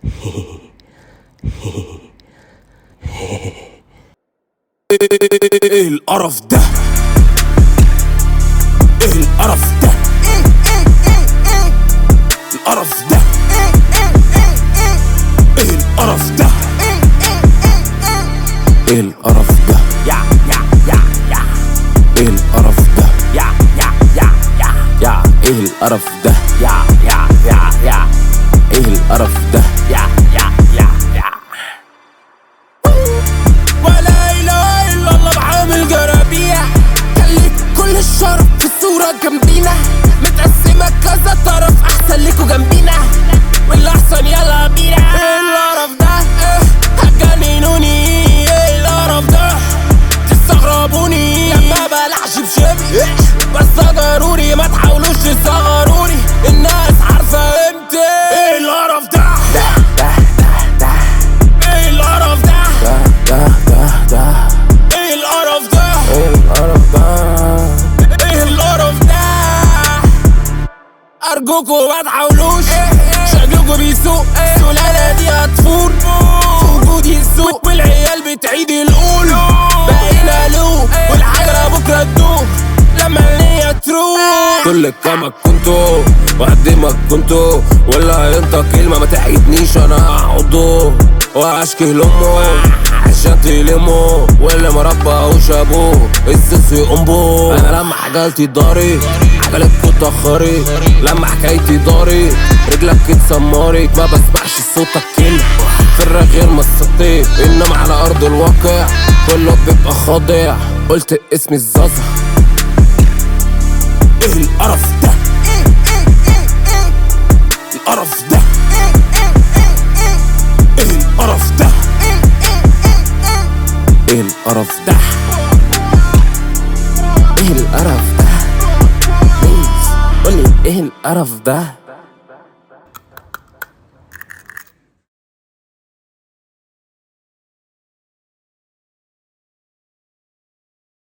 ايه القرف ده ايه القرف ده القرف ده ايه القرف ده ايه القرف ده يا يا يا يا ايه القرف ده يا يا يا يا يا ايه القرف ده يا يا يا يا ايه القرف ده يا يا يا يا ولا اله الا الله بعامل جرابيع خليك كل الشرف في الصورة جنبينا متقسمة كذا طرف أحسن ليكوا جنبينا واللي أحسن يلا بينا ايه القرف ده إيه هتجننوني ايه القرف ده تستغربوني لما بلعش بشبي بس ضروري ما تحاولوش تصغروني الناس عارفة قيمتي ايه القرف ده ده ده ده ده ايه القرف ده ده ده ده ايه القرف ده ايه القرف ده ايه القرف ده ارجوكوا ما تحاولوش شكلكوا بيسوق السلالة دي هتفور في وجودي السوق والعيال بتعيد القول بقينا له والحجرة بكرة تدور لما النية تروح كل كامك كنتو وقدمك كنتو ولا هينطق كلمة ما تعيدنيش انا هقعده واشكي لامه عشان تلمه واللي ما رباهوش ابوه السيس يقوم انا لما حاجالتي داري عجلك اتأخري لما حكايتي داري رجلك اتسمرت ما بسمعش صوتك كلمة فرة غير مصدق انما على ارض الواقع كله بيبقى خاضع قلت اسمي الزازة ايه القرف ده القرف ده ايه القرف ده ايه القرف ده ايه القرف ده بليز قولي ايه القرف ده